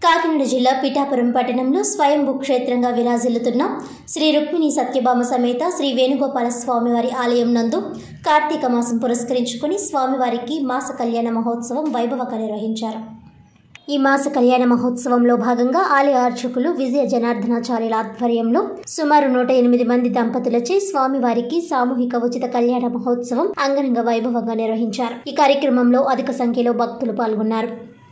కాకినాడ జిల్లా పిఠాపురం పట్టణంలో స్వయంభూ క్షేత్రంగా విరాజిల్లుతున్న శ్రీ రుక్మిణి సత్యభామ సమేత శ్రీ వేణుగోపాల స్వామివారి ఆలయం నందు కార్తీక మాసం పురస్కరించుకుని స్వామివారికి మాస కళ్యాణ మహోత్సవం వైభవంగా నిర్వహించారు ఈ మాస కళ్యాణ మహోత్సవంలో భాగంగా ఆలయ అర్చకులు విజయ జనార్దనాచార్యుల ఆధ్వర్యంలో సుమారు నూట ఎనిమిది మంది దంపతులచే స్వామివారికి సామూహిక ఉచిత కళ్యాణ మహోత్సవం అంగరంగ వైభవంగా నిర్వహించారు ఈ కార్యక్రమంలో అధిక సంఖ్యలో భక్తులు పాల్గొన్నారు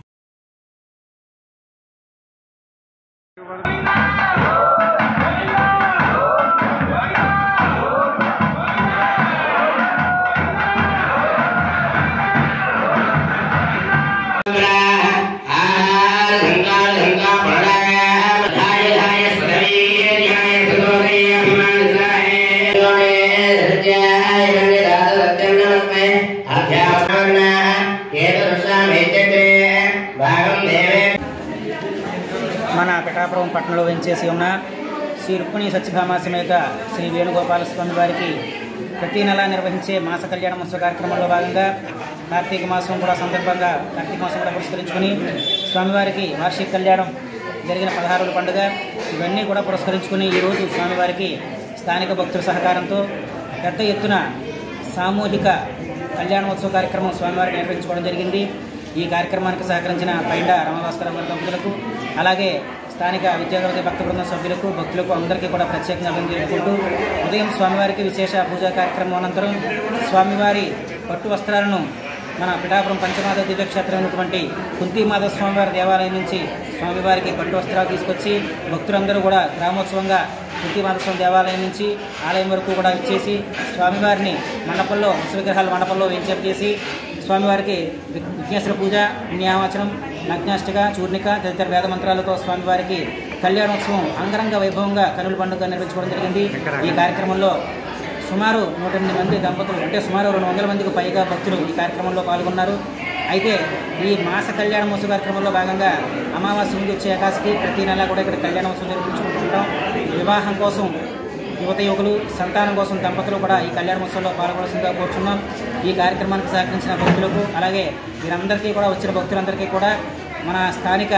మన పిఠాపురం పట్టణంలో వెంచేసి ఉన్న శ్రీ రుక్మిణి సత్యభామ సమేత శ్రీ వేణుగోపాల స్వామి వారికి ప్రతి నెల నిర్వహించే మాస కళ్యాణ మహోత్సవ కార్యక్రమంలో భాగంగా కార్తీక మాసం కూడా సందర్భంగా కార్తీక మాసం కూడా పురస్కరించుకొని స్వామివారికి వార్షిక కళ్యాణం జరిగిన పదహారుల పండుగ ఇవన్నీ కూడా పురస్కరించుకుని ఈరోజు స్వామివారికి స్థానిక భక్తుల సహకారంతో పెద్ద ఎత్తున సామూహిక కళ్యాణోత్సవ కార్యక్రమం స్వామివారికి నిర్వహించుకోవడం జరిగింది ఈ కార్యక్రమానికి సహకరించిన పైండ రామభాస్కర గారి దంపతులకు అలాగే స్థానిక విద్యార్థి భక్త బృందం సభ్యులకు భక్తులకు అందరికీ కూడా ప్రత్యేకంగా అభినందనలు తెలుపుకుంటూ ఉదయం స్వామివారికి విశేష పూజా కార్యక్రమం అనంతరం స్వామివారి పట్టు వస్త్రాలను మన పిఠాపురం పంచమాధవ దివ్యక్షేత్రం అయినటువంటి కుంతిమాధవ స్వామివారి దేవాలయం నుంచి స్వామివారికి పట్టు వస్త్రాలు తీసుకొచ్చి భక్తులందరూ కూడా గ్రామోత్సవంగా కుంతిమాధవ స్వామి దేవాలయం నుంచి ఆలయం వరకు కూడా ఇచ్చేసి స్వామివారిని మండపంలో విగ్రహాల మండపంలో వేంచేపు చేసి స్వామివారికి వి- విఘ్నేశ్వర పూజ పుణ్యావచనం నగ్నాష్టక చూర్ణిక తదితర వేద మంత్రాలతో స్వామివారికి కళ్యాణోత్సవం అంగరంగ వైభవంగా కనుల పండుగ నిర్వహించుకోవడం జరిగింది ఈ కార్యక్రమంలో సుమారు నూట ఎనిమిది మంది దంపతులు అంటే సుమారు రెండు వందల మందికి పైగా భక్తులు ఈ కార్యక్రమంలో పాల్గొన్నారు అయితే ఈ మాస కళ్యాణ మహోత్సవ కార్యక్రమంలో భాగంగా అమావాస్య ముందు వచ్చే ఏకాశికి ప్రతి నెల కూడా ఇక్కడ కళ్యాణోత్సవం జరిపించుకుంటుంటాం వివాహం కోసం యువత యువకులు సంతానం కోసం దంపతులు కూడా ఈ కళ్యాణ మహోత్సవంలో పాల్గొనాల్సిందిగా కోరుచున్నాం ఈ కార్యక్రమానికి సహకరించిన భక్తులకు అలాగే వీరందరికీ కూడా వచ్చిన భక్తులందరికీ కూడా మన స్థానిక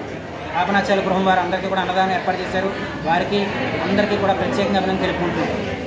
ఆపనాచార్య గృహం వారు అందరికీ కూడా అన్నదానం ఏర్పాటు చేశారు వారికి అందరికీ కూడా ప్రత్యేకంగా అభినందన తెలుపుకుంటున్నాం